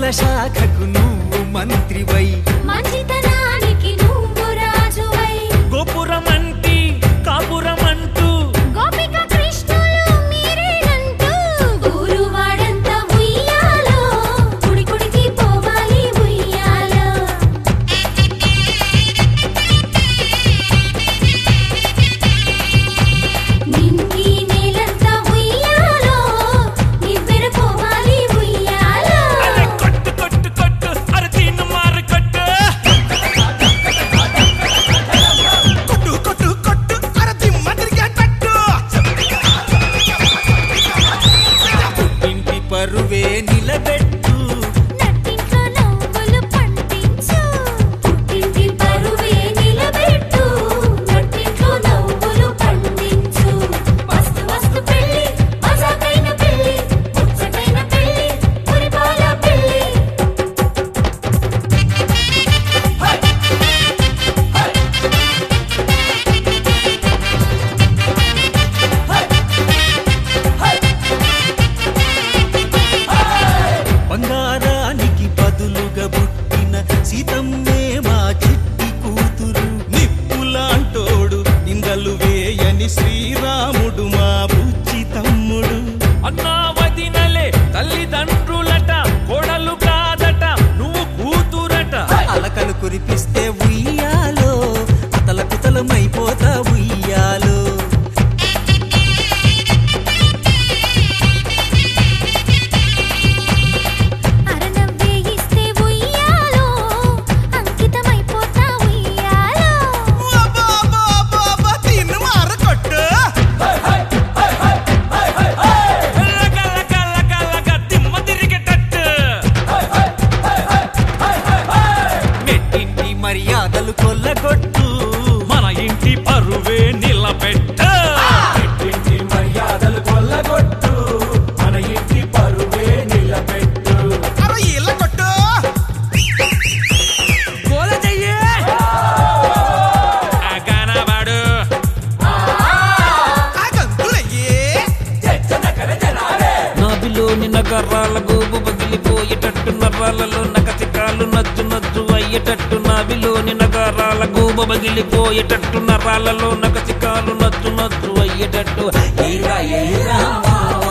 శాఖకు నువ్వు మంత్రివై మంచితనానికి నువ్వు రాజువై గోపురమంటి కాపురమంటూ గోపిక కృష్ణులు మీరేనంటూ ఊరువాడంతా ఉయ్యాలో కుడి కుడికి పోవాలి ఉయ్యాలో నింగి నేలంతా ఉయ్యాలో నివ్వెరపోవాలి ఉయ్యాలో అరే కొట్టు కొట్టు కొట్టు అరే తీను మారు కొట్టు కొట్టు కొట్టు కొట్టు అరది మదిరిగా కట్టు పుట్టింటి పరువే నిలబెట్టు నట్టింట్లో నవ్వులు పండించు పుట్టింటి పరువే నిలబెట్టు నట్టింట్లో నవ్వులు పండించు మస్తు మస్తు పెళ్ళి మజాకైన పెళ్ళి ముచ్చటైన పెళ్ళి పురిపాల పెళ్ళి బంగారానికి బదులుగా పుట్టిన సీతమ్మే మా చిట్టి కూతురు నిప్పులాంటోడు నిందలు వేయని శ్రీరాముడు మా బుజ్జి తమ్ముడు అన్నా వదినలే తల్లిదండ్రులట కోడలు కాదట నువ్వు కూతురట అలకలు కురిపిస్తే ఉయ్యాలో అతల కుతలమైపోతా ఉయ్యాలో అరనవ్వే ఇస్తే ఉయ్యాలో అంకితమైపోతా ఉయ్యాలో అబ్బా, అబ్బా, అబ్బా, అబ్బా, తిన్ను మారు కొట్టు లగ లగ లగ లగ దిమ్మ తిరిగేటట్టు మెట్టింటి మర్యాదలు కొల్లగొట్టు మన ఇంటి పరువే నిలబెట్టు ఇంటి మర్యాదలు కొల్లగొట్టు మన ఇంటి పరువే నిలబెట్టు అర ఇలా కొట్టు గోల చెయ్యి అగనవాడు ఆ గంతులయ్యే నాభిలోని నగరాల గోబు పగిలిపోయేటట్టు నరాలలో నకసికాలు నచ్చు నచ్చు అయ్యేటట్టు నాభిలోని నగరాల గోబు పగిలిపోయేటట్టు నరాలలో నకసికాలు నచ్చు నచ్చు అయ్యేటట్టు ఈరా ఈరా మావా